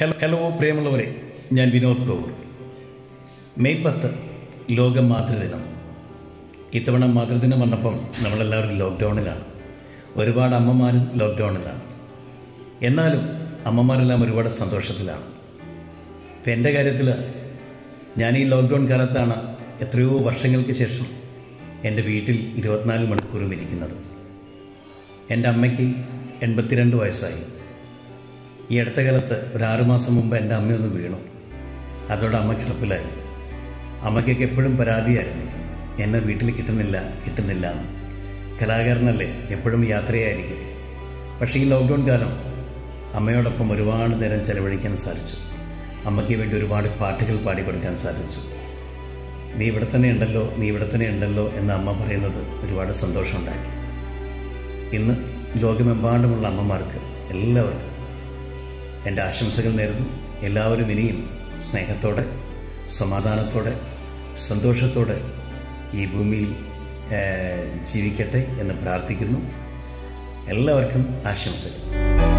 hello hello പ്രിയമുള്ളവരെ ഞാൻ Vinod Kaur May പത്ത് ലോക മാതൃദിനം ഇത്തവണ മാതൃദിനം വന്നപ്പം നമ്മളെല്ലാവരും ലോക്ക്ഡൗണിലാണ് ഒരുപാട് അമ്മമാരും ലോക്ക്ഡൗണിലാണ് എന്നാലും അമ്മമാരെല്ലാം ഒരുപാട് സന്തോഷത്തിലാണ് ഇപ്പം എൻ്റെ കാര്യത്തിൽ ഞാൻ ഈ ലോക്ക്ഡൗൺ കാലത്താണ് എത്രയോ വർഷങ്ങൾക്ക് ശേഷം എൻ്റെ വീട്ടിൽ ഇരുപത്തിനാല് മണിക്കൂറും ഇരിക്കുന്നത് എൻ്റെ അമ്മയ്ക്ക് എൺപത്തിരണ്ട് വയസ്സായി ഈ അടുത്ത കാലത്ത് ഒരു ആറുമാസം മുമ്പ് എൻ്റെ അമ്മയൊന്ന് വീണു അതോടെ അമ്മ കിടപ്പിലായി അമ്മയ്ക്കൊക്കെ എപ്പോഴും പരാതിയായിരുന്നു എന്നെ വീട്ടിൽ കിട്ടുന്നില്ല കിട്ടുന്നില്ല എന്ന് കലാകാരനല്ലേ എപ്പോഴും യാത്രയായിരിക്കും പക്ഷേ ഈ ലോക്ക്ഡൗൺ കാലം അമ്മയോടൊപ്പം ഒരുപാട് നേരം ചെലവഴിക്കാൻ സാധിച്ചു അമ്മയ്ക്ക് വേണ്ടി ഒരുപാട് പാട്ടുകൾ പാടിക്കൊടുക്കാൻ സാധിച്ചു നീ ഇവിടെ തന്നെ ഉണ്ടല്ലോ നീ ഇവിടെ തന്നെ ഉണ്ടല്ലോ എന്ന് അമ്മ പറയുന്നത് ഒരുപാട് സന്തോഷമുണ്ടാക്കി ഇന്ന് ലോകമെമ്പാടുമുള്ള അമ്മമാർക്ക് എല്ലാവർക്കും എൻ്റെ ആശംസകൾ നേരുന്നു എല്ലാവരും ഇനിയും സ്നേഹത്തോടെ സമാധാനത്തോടെ സന്തോഷത്തോടെ ഈ ഭൂമിയിൽ ഏഹ്, ജീവിക്കട്ടെ എന്ന് പ്രാർത്ഥിക്കുന്നു എല്ലാവർക്കും ആശംസകൾ